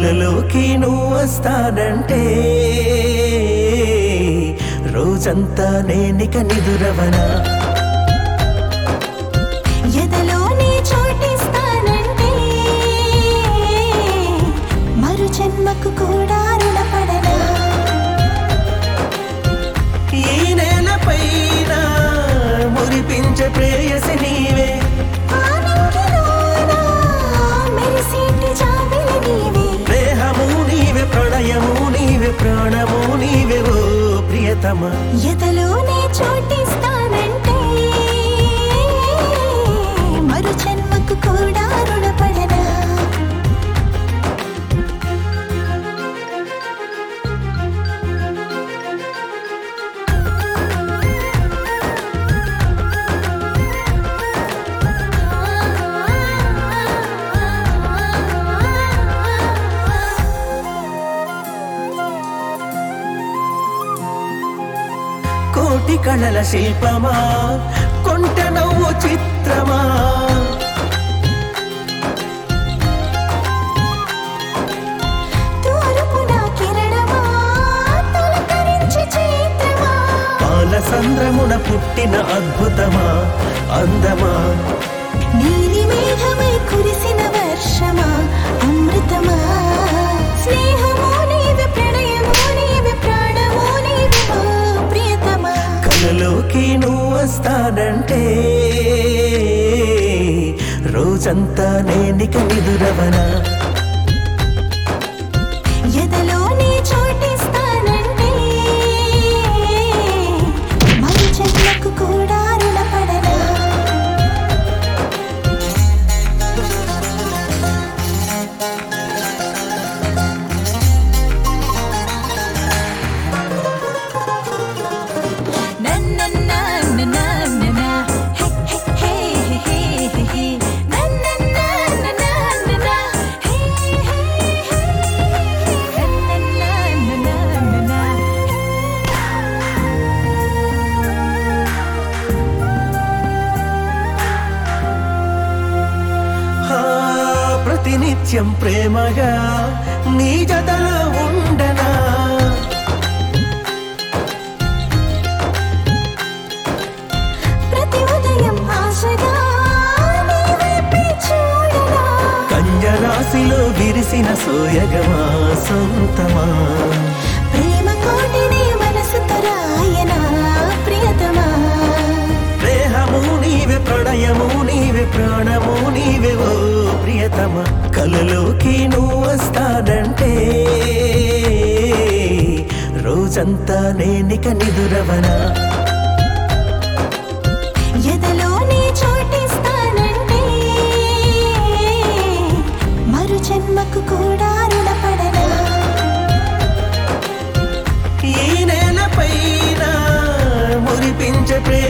కలలోకి నువ్వు వస్తానంటే రోజంతా నేనిక నిదురవనా ఎదలోనే చోటిస్తానంటే మరు జన్మకు కూడా రుణపడనా ఈ నేలపైన మురిపించే ప్రేయసి నీవే ఆనందలోన మెరిసేటి జాబిలి నీవే దేహము నీవే ప్రణయము నీవే ప్రాణము నీవే ఓ ప్రియతమా ఎదలోనే చోటిస్తానంటే మరు జన్మకు కూడా రుణపడనా కోటి కళల శిల్పమా కొంట నవ్వు చిత్రమా తూర్పున కిరణమా తొలకరించి చైత్రమా పాల సంద్రమున పుట్టిన అద్భుతమా అందమా నీలి మేఘమై కురిసిన వర్షమా అమృతమా స్నేహమో నీవే ప్రణయమో నీవే ప్రాణమో నీవే ఓ ప్రియతమా కలలోకి నువ్వు వస్తానంటే రోజంతా నేనిక నిదురవనా ఎదలోనే చోటిస్తానంటే మరి జన్మకు కూడా రుణపడనా Na na na na na na na Hey hey hey hey hey Na na na na na na na Hey hey hey Na na na na na na ఆ, ప్రతినిత్యం ప్రేమగా నీ జతలో ఉండనా ప్రతి ఉదయం ఆశగా నీ వైపే చూడనా కన్యరాశిలో విరిసిన సోయగమా సొంతమా ప్రేమ కోటిని మనసుతో రాయనా ప్రియతమా దేహము నీవే ప్రణయము నీవే ప్రాణము నీవే ఓ ప్రియతమ కలలోకి నువ్వు వస్తానంటే రోజంతా నేనిక నిదురవనా ఎదలోనే చోటిస్తానంటే మరు జన్మకు కూడా రుణపడనా ఈ నేలపైన మురిపించే ప్రేమ